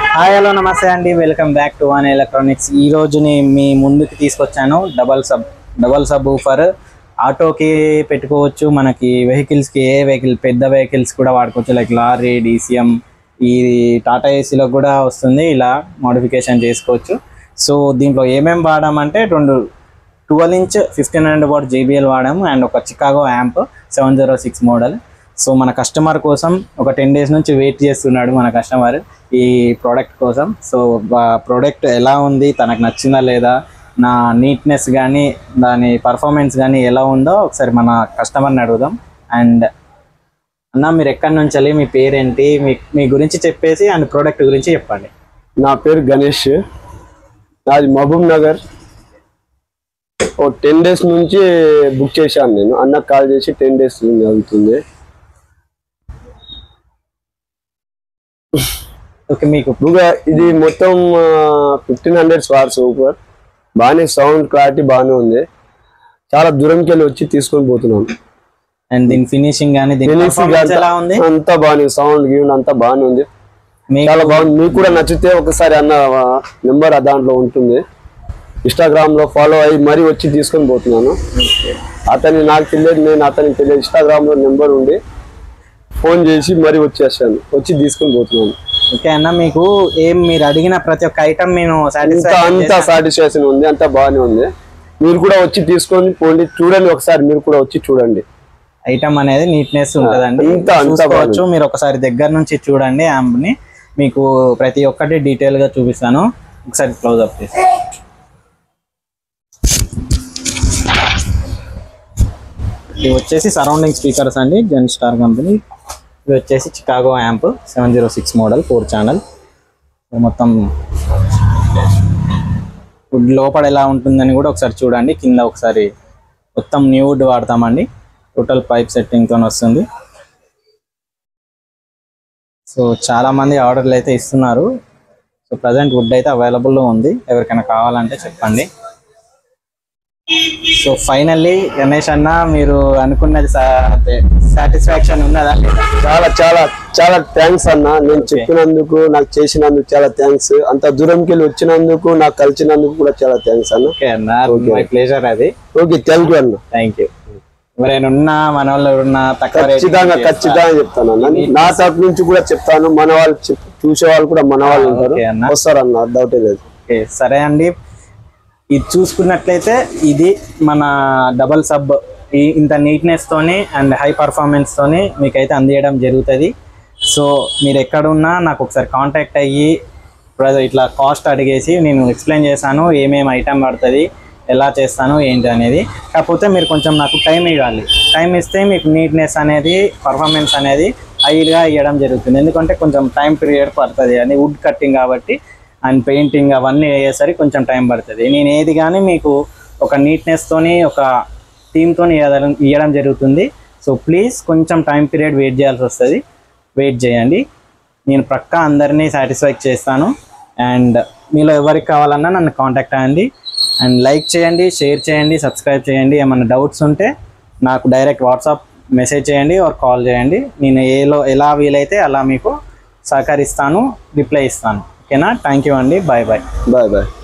Hi hello namaste అండి welcome back to one electronics ఈ రోజు నేను మీ ముందుకు తీసుకొచ్చాను double sub double subwoofer ఆటోకి పెట్టుకోవచ్చు మనకి వెహికల్స్కి ఏ వెహికల్ పెద్ద వెహికల్స్ కూడా వాడుకోవచ్చు లైక్ లారీ డీసీఎం ఈ టాటా ఏసీలో కూడా వస్తుంది ఇలా మోడిఫికేషన్ చేసుకోవచ్చు సో దీంట్లో ఏమేమి వాడామంటే రెండు twelve inch fifteen hundred watt JBL వాడాము అండ్ ఒక Chicago amp seven zero six model so మన కస్టమర్ కోసం ఒక టెన్ డేస్ నుంచి వెయిట్ చేస్తున్నాడు మన కస్టమర్ ఈ ప్రోడక్ట్ కోసం సో ప్రోడక్ట్ ఎలా ఉంది తనకు నచ్చిందా లేదా నా నీట్నెస్ కానీ దాని పర్ఫార్మెన్స్ కానీ ఎలా ఉందో ఒకసారి మన కస్టమర్ని అడుగుదాం అండ్ అన్న మీరు ఎక్కడి నుంచి వెళ్ళి మీ పేరేంటి మీ మీ గురించి చెప్పేసి అండ్ ప్రోడక్ట్ గురించి చెప్పండి నా పేరు గణేష్ నాది మహబూబ్ నగర్ ఓ టెన్ డేస్ నుంచి బుక్ చేశాను నేను అన్నకు కాల్ చేసి టెన్ డేస్ అవుతుంది ఓకే మీకు బుక్ ఇది మొత్తం ఫిఫ్టీన్ హండ్రెడ్ స్వార్ సూపర్ బాగానే సౌండ్ క్లారిటీ బాగానే ఉంది చాలా దూరంకి వెళ్ళి వచ్చి తీసుకొని పోతున్నాను అండ్ దీని ఫినిషింగ్ కానీ దీని Finishing performance అంతా- ఎలా ఉంది అంతా బాగానే సౌండ్ గీన్ అంతా బాగానే ఉంది మీకు చాలా బాగుంది మీకు కూడా నచ్చితే ఒకసారి అన్న నెంబర్ దాంట్లో ఉంటుంది ఇన్స్టాగ్రామ్ లో ఫాలో అయ్యి మరీ వచ్చి తీసుకొని పోతున్నాను అతని నాకు తెలియదు నేను అతనికి తెలియదు ఇన్స్టాగ్రామ్ లో నెంబర్ ఉండి ఫోన్ చేసి మరీ వచ్చేసాను వచ్చి తీసుకొని పోతున్నాను ఓకే అన్న మీకు ఏం మీరు అడిగిన ప్రతి ఒక్క ఐటమ్ నేను అంతా సాటిస్ఫై అంతా సాటిస్ఫాక్షన్ ఉంది అంతా బాగానే ఉంది మీరు కూడా వచ్చి తీసుకొని పోండి చూడండి ఒకసారి మీరు కూడా వచ్చి చూడండి ఐటమ్ అనేది నీట్నెస్ ఉంటదండి అంతా- అంతా చూసుకోవచ్చు మీరు ఒకసారి దగ్గర నుంచి చూడండి యాంప్ ని మీకు ప్రతి ఒక్కటి డీటెయిల్ గా చూపిస్తాను ఒకసారి క్లోజ్ అప్ చేసి ఇవి వచ్చేసి సరౌండింగ్ స్పీకర్స్ అండి జెన్ స్టార్ కంపెనీ ఇవి వచ్చేసి Chicago amp seven zero six model four channel మొత్తం వుడ్ లోపల ఎలా ఉంటుందని కూడా ఒకసారి చూడండి కింద ఒకసారి మొత్తం న్యూ వుడ్ వాడతామండి టోటల్ పైప్ సెట్టింగ్తో వస్తుంది సో చాలా మంది ఆర్డర్లు అయితే ఇస్తున్నారు సో ప్రజెంట్ వుడ్ అయితే అవైలబుల్లో ఉంది ఎవరికైనా కావాలంటే చెప్పండి సో ఫైనల్లీ గణేష్ అన్న మీరు అనుకున్నది సాటిస్ఫాక్షన్ ఉన్నదా లేదా చాలా చాలా చాలా థ్యాంక్స్ అన్న నేను చెప్పినందుకు నాకు చేసినందుకు చాలా థ్యాంక్స్ అంత దూరంకి వెళ్ళి వచ్చినందుకు నాకు కలిసినందుకు కూడా చాలా థ్యాంక్స్ అన్న ఓకే అన్న మై ప్లేజర్ అది ఓకే థ్యాంక్ యూ అన్న థ్యాంక్ యూ ఎవరైనా ఉన్నా మన వాళ్ళు ఎవరున్నా తక్కువ rate ఖచ్చితంగా కి ఖచ్చితంగా చెప్తాను అన్న నా తరపు నుంచి కూడా చెప్తాను మన వాళ్ళు చెప్- చూసే వాళ్ళు కూడా మన వాళ్ళు ఉంటారు ఓకే అన్న. వస్తారు అన్న డౌటే లేదు ఓకే సరే అండి ఇది చూసుకున్నట్లయితే ఇది మన డబల్ సబ్ ఈ ఇంత నీట్నెస్ తోని అండ్ హై పర్ఫార్మెన్స్ తోని మీకైతే అందియడం జరుగుతుంది సో మీరు ఎక్కడున్నా నాకు ఒకసారి కాంటాక్ట్ అయ్యి ప్ర- ఇట్లా కాస్ట్ అడిగేసి నేను ఎక్స్ప్లెయిన్ చేశాను ఏమేమి ఐటమ్ పడుతుంది ఎలా చేస్తాను ఏంటి అనేది కాకపోతే మీరు కొంచెం నాకు టైం ఇవ్వాలి టైం ఇస్తే మీకు నీట్నెస్ అనేది పర్ఫార్మెన్స్ అనేది హైగా ఇవ్వడం జరుగుతుంది ఎందుకంటే కొంచెం టైం పీరియడ్ పడుతుంది అని వుడ్ కట్టింగ్ కాబట్టి అండ్ పెయింటింగ్ అవన్నీ అయ్యేసరికి కొంచెం టైం పడుతుంది నేను ఏది కానీ మీకు ఒక నీట్నెస్తోని ఒక టీమ్తో ఇవ్వడం ఇవ్వడం జరుగుతుంది సో ప్లీజ్ కొంచెం టైం పీరియడ్ వెయిట్ చేయాల్సి వస్తుంది వెయిట్ చేయండి నేను ప్రక్కా అందరినీ సాటిస్ఫై చేస్తాను అండ్ మీలో ఎవరికి కావాలన్నా నన్ను కాంటాక్ట్ అవ్వండి అండ్ లైక్ చేయండి షేర్ చేయండి సబ్స్క్రైబ్ చేయండి ఏమైనా డౌట్స్ ఉంటే నాకు డైరెక్ట్ వాట్సాప్ మెసేజ్ చేయండి ఆర్ కాల్ చేయండి నేను ఏలో ఎలా వీలైతే అలా మీకు సహకరిస్తాను రిప్లై ఇస్తాను ఓకేనా థ్యాంక్ యూ అండి బాయ్ బాయ్ బాయ్ బాయ్